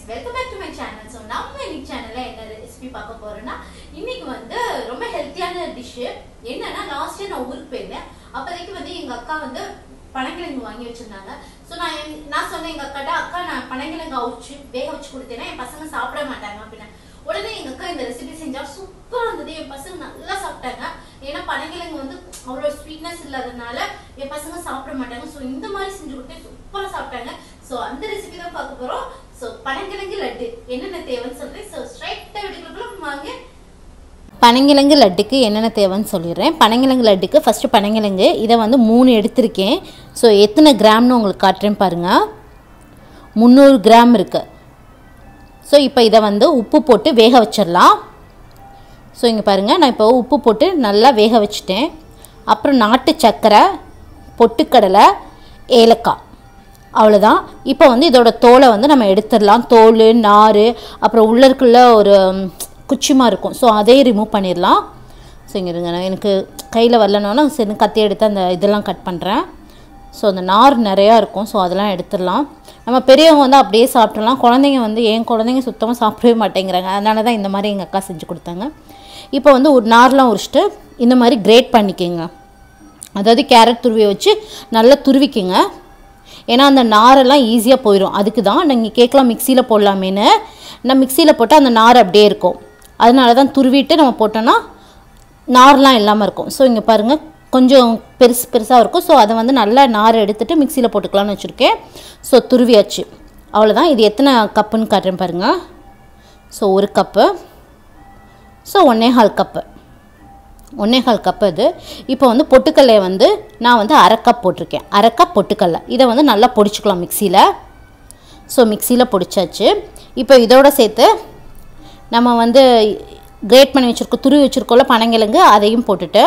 welcome back to my channel so நம்ம இன்னைக்கு சேனல்ல என்ன ரெசிபி பார்க்க போறோம்னா இன்னைக்கு வந்து ரொம்ப ஹெல்த்தியான டிஷ் என்னன்னா லாஸ்ட் இயர் நான் ஊருக்கு போயிருந்தேன் அப்போதைக்கு வந்து எங்க அக்கா வந்து பனங்கிழங்கு வாங்கி வச்சிருந்தாங்க ஸோ நான் என்- நான் சொன்னேன் எங்க அக்காட்ட அக்கா நான் பனங்கிழங்கு அவிச்சு வேக வச்சு கொடுத்தேன்னா என் பசங்க சாப்பிட மாட்டாங்க அப்படின்னு உடனே எங்க அக்கா இந்த ரெசிபி செஞ்சா சூப்பரா இருந்தது என் பசங்க நல்லா சாப்பிட்டாங்க ஏன்னா பனங்கிழங்கு வந்து அவ்வளோ ஸ்வீட்னஸ் இல்லாததுனால என் பசங்க சாப்பிட மாட்டாங்க ஸோ இந்த மாதிரி செஞ்சு கொடுத்தேன் சூப்பரா சாப்பிட்டாங்க ஸோ அந்த ரெசிபி தான் பார்க்க போறோம் ஸோ பனங்கிழங்கு லட்டு என்னென்ன தேவைன்னு சொல்றேன் ஸோ ஸ்ட்ரைட்டா வீட்டுக்குள்ள வாங்க பனங்கிழங்கு லட்டுக்கு என்னென்ன தேவைன்னு சொல்லிடுறேன் பனங்கிழங்கு லட்டுக்கு ஃபஸ்ட்டு பனங்கிழங்கு இதை வந்து மூணு எடுத்திருக்கேன் ஸோ எத்தனை கிராம்னு உங்களுக்கு காட்டுறேன் பாருங்கள் முந்நூறு கிராம் இருக்குது ஸோ இப்போ இதை வந்து உப்பு போட்டு வேக வச்சிடலாம் ஸோ இங்கே பாருங்கள் நான் இப்போ உப்பு போட்டு நல்லா வேக வச்சுட்டேன் அப்புறம் நாட்டு சர்க்கரை பொட்டுக்கடலை ஏலக்காய் அவ்வளோதான் இப்போ வந்து இதோட தோலை வந்து நம்ம எடுத்துடலாம் தோல் நார் அப்புறம் உள்ள இருக்குள்ள ஒரு ம், குச்சிமா இருக்கும் ஸோ அதையும் ரிமூவ் பண்ணிடலாம் ஸோ இங்கே இருங்க நான் எனக்கு கையில் வரலனாலும் சரி கத்தி எடுத்து அந்த இதெல்லாம் கட் பண்ணுறேன் ஸோ அந்த நார் நிறையா இருக்கும் ஸோ அதெல்லாம் எடுத்துடலாம் நம்ம பெரியவங்க வந்து அப்படியே சாப்பிட்றலாம் குழந்தைங்க வந்து என் குழந்தைங்க சுத்தமாக சாப்பிடவே மாட்டேங்கிறாங்க அதனால தான் இந்த மாதிரி எங்கள் அக்கா செஞ்சு கொடுத்தாங்க இப்போ வந்து ஒரு நார்லாம் உரிச்சிட்டு இந்த மாதிரி கிரேட் பண்ணிக்கோங்க அதாவது கேரட் துருவியை வச்சு நல்லா துருவிக்குங்க ஏன்னா அந்த நாரெல்லாம் ஈஸியாக போயிடும் அதுக்கு தான் நீங்கள் கேட்கலாம் மிக்சியில் போடலாமேன்னு நான் மிக்சியில் போட்டால் அந்த நார் அப்படியே இருக்கும் அதனால தான் துருவிட்டு நம்ம போட்டோன்னா நார்லாம் இல்லாமல் இருக்கும் ஸோ இங்கே பாருங்கள் கொஞ்சம் பெருசு பெருசாக இருக்கும் ஸோ அதை வந்து நல்லா நார் எடுத்துட்டு மிக்சியில் போட்டுக்கலாம்னு வச்சுருக்கேன் ஸோ துருவியாச்சு அவ்வளோதான் இது எத்தனை கப்புன்னு காட்டுறேன் பாருங்கள் ஸோ ஒரு கப்பு ஸோ ஒன்னே கால் கப்பு ஒன்னே கால் கப் இது இப்போ வந்து பொட்டுக்கல்லையை வந்து நான் வந்து அரை கப் போட்டிருக்கேன் அரை கப் பொட்டுக்கல்லை இதை வந்து நல்லா பொடிச்சுக்கலாம் மிக்சியில் ஸோ மிக்சியில் பொடிச்சாச்சு இப்போ இதோட சேர்த்து நம்ம வந்து கிரேட் பண்ணி வச்சுருக்கோம் துருவி வச்சுருக்கோம்ல பனங்கிழங்கு அதையும் போட்டுட்டு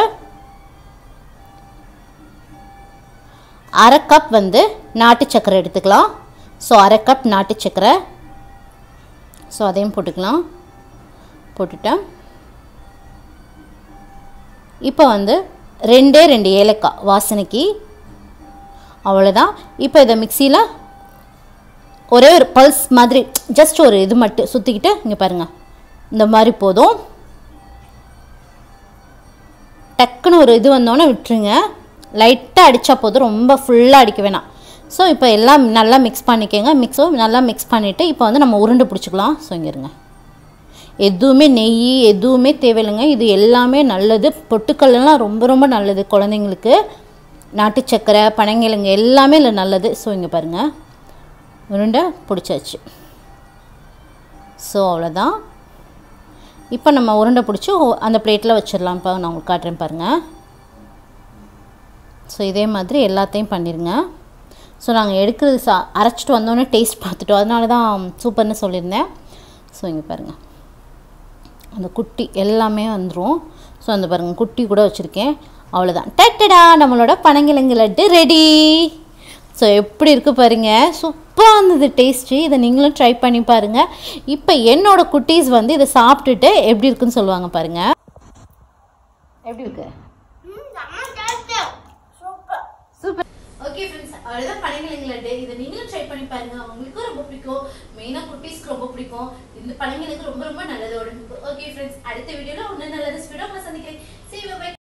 அரை கப் வந்து நாட்டு சக்கரை எடுத்துக்கலாம் ஸோ அரை கப் நாட்டு சக்கரை ஸோ அதையும் போட்டுக்கலாம் போட்டுட்டேன் இப்போ வந்து ரெண்டே ரெண்டு ஏலக்காய் வாசனைக்கு அவ்வளோதான் இப்போ இதை மிக்சியில் ஒரே ஒரு பல்ஸ் மாதிரி ஜஸ்ட் ஒரு இது மட்டும் சுற்றிக்கிட்டு இங்கே பாருங்கள் இந்த மாதிரி போதும் டக்குன்னு ஒரு இது வந்தோன்னே விட்டுருங்க லைட்டாக அடித்தா போதும் ரொம்ப ஃபுல்லாக அடிக்க வேணாம் ஸோ இப்போ எல்லாம் நல்லா மிக்ஸ் பண்ணிக்கோங்க மிக்ஸும் நல்லா மிக்ஸ் பண்ணிவிட்டு இப்போ வந்து நம்ம உருண்டை பிடிச்சிக்கலாம் ஸோ இங்கே இருங்க எதுவுமே நெய் எதுவுமே தேவையில்லைங்க இது எல்லாமே நல்லது பொட்டுக்கல்லாம் ரொம்ப ரொம்ப நல்லது குழந்தைங்களுக்கு நாட்டு சக்கரை பனங்கிழங்கு எல்லாமே இல்லை நல்லது ஸோ இங்கே பாருங்கள் உருண்டை பிடிச்சாச்சு ஸோ அவ்வளோதான் இப்போ நம்ம உருண்டை பிடிச்சி ஒ- அந்த பிளேட்டில் வச்சிடலாம் இப்போ நான் உங்களுக்கு காட்டுறேன் பாருங்கள் ஸோ இதே மாதிரி எல்லாத்தையும் பண்ணிடுங்க ஸோ நாங்கள் எடுக்கிறது சா அரைச்சிட்டு வந்தோடனே டேஸ்ட் பார்த்துட்டோம் அதனால தான் சூப்பர்னு சொல்லியிருந்தேன் ஸோ இங்கே பாருங்கள் அந்த குட்டி எல்லாமே வந்துடும் ஸோ அந்த பாருங்கள் குட்டி கூட வச்சுருக்கேன் அவ்வளோதான் டட்டடா நம்மளோட பனங்கிழங்கு லட்டு ரெடி ஸோ எப்படி இருக்குது பாருங்க சூப்பராக இருந்தது டேஸ்ட்டு இதை நீங்களும் ட்ரை பண்ணி பாருங்கள் இப்போ என்னோட குட்டீஸ் வந்து இதை சாப்பிட்டுட்டு எப்படி இருக்குன்னு சொல்லுவாங்க பாருங்கள் எப்படி இருக்கு சூப்பர் ஓகே ஃப்ரெண்ட்ஸ் அவ்வளோதான் பனங்கிழங்கு லட்டு இதை நீங்களும் ட்ரை பண்ணி பாருங்க அவங்களுக்கும் ரொம்ப பிடிக்கும் மெயினாக குட்டீஸ்க்கு ரொம்ப பிடிக்கும் இந்த பனங்கிழங்கு ரொம்ப ரொம்ப நல்லது உடம்புக்கு ஓகே ஃப்ரெண்ட்ஸ் அடுத்த வீடியோவில் ஒன்று நல்லது ஸ்பீடாக உங்களை சந்திக்கிறேன் சரி பை